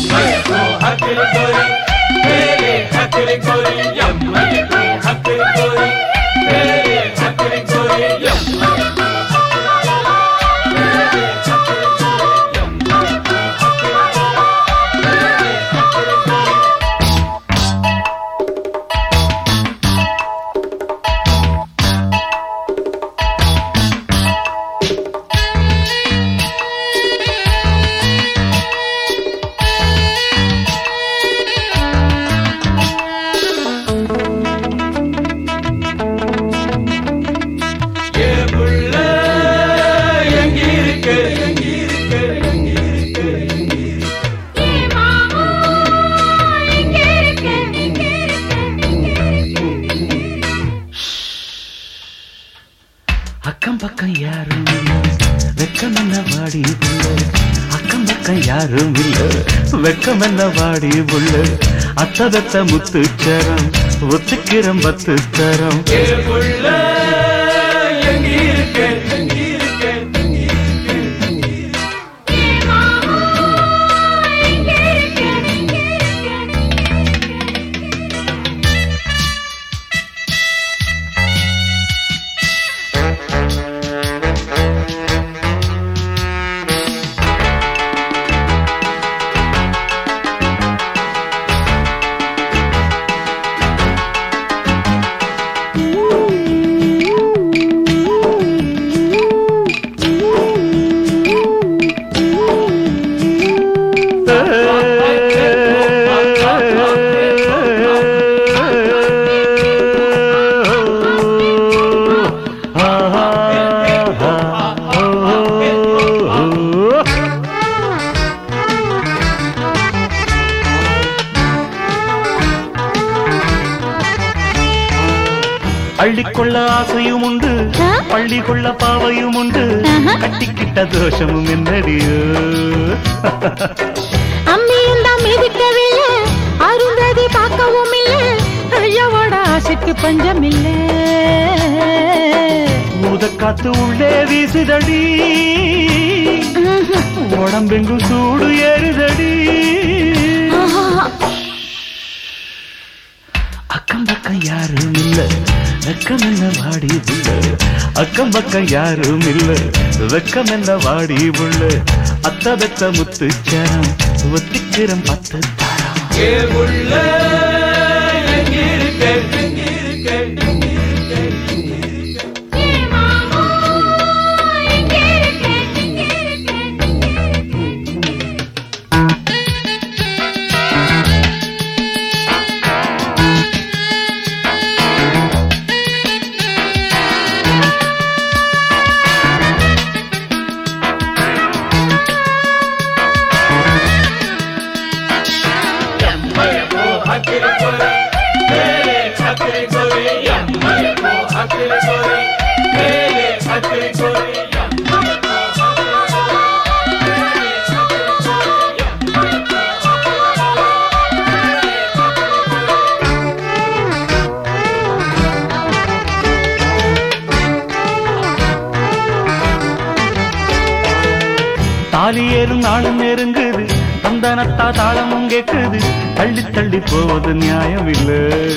அக்கம் பக்கம் யாரும் இல்ல வெக்கம் என்ன வாடி புள்ள அக்கம் பக்கம் யாரும் இல்ல வெக்கம் என்ன வாடி புள்ள அத்ததத்த முத்துச்சரம் ஒத்துக்கிறம் பத்து தரம் அள்ளிக்கொள்ள ஆசையும் உண்டு ஆ? பள்ளி கொள்ள பாவையும் உண்டு ஆஹா. கட்டிக்கிட்ட தோஷமும் என்னடியோ அம்மியும் தான் மிதிக்கவில்லை அருந்ததி பார்க்கவும் இல்லை ஐயாவோட ஆசைக்கு பஞ்சம் இல்லை ஊதக்காத்து உள்ளே வீசுதடி உடம்பெங்கும் சூடு ஏறுதடி அக்கம் பக்கம் யாரும் இல்ல வெக்கம் என்ன வாடி புள்ள அக்கம் பக்கம் யாரும் இல்ல வெக்கம் என்ன வாடி புள்ள அத்த வெத்த முத்துச்சரம் ஒத்திக்கிறம் பத்து தரம் தாலி ஏறும் நாளும் நெருங்குது தந்தனத்தா தாளமும் கேக்குது தள்ளி தள்ளி போவது நியாயம் இல்ல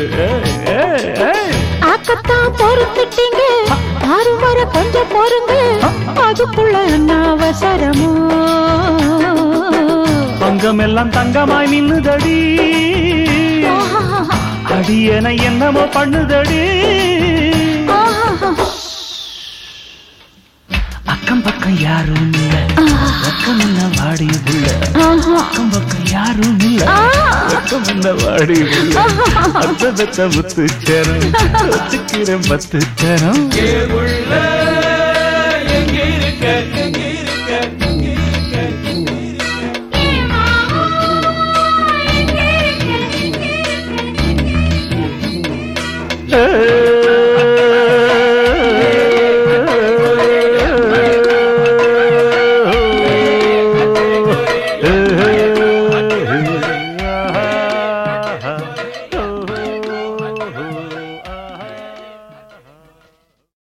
ஆக்கத்தான் பொறுத்துட்டீங்க யாரும் வர கொஞ்சம் பொறுங்க அதுக்குள்ள என்ன அவசரமோ பங்கம் எல்லாம் தங்கமாய் நின்னுதடி அடியன என்னமோ பண்ணுதடி அக்கம் பக்கம் யாரும் இல்ல பக்கம் என்ன வாடி புள்ள அக்கம் பக்கம் யாரும் இல்ல பக்கம் என்ன வாடி புள்ள அந்த பெத்த முத்து சேரம் ஒத்துக்கிறேன் பத்து சேரம் எங்கே இருக்க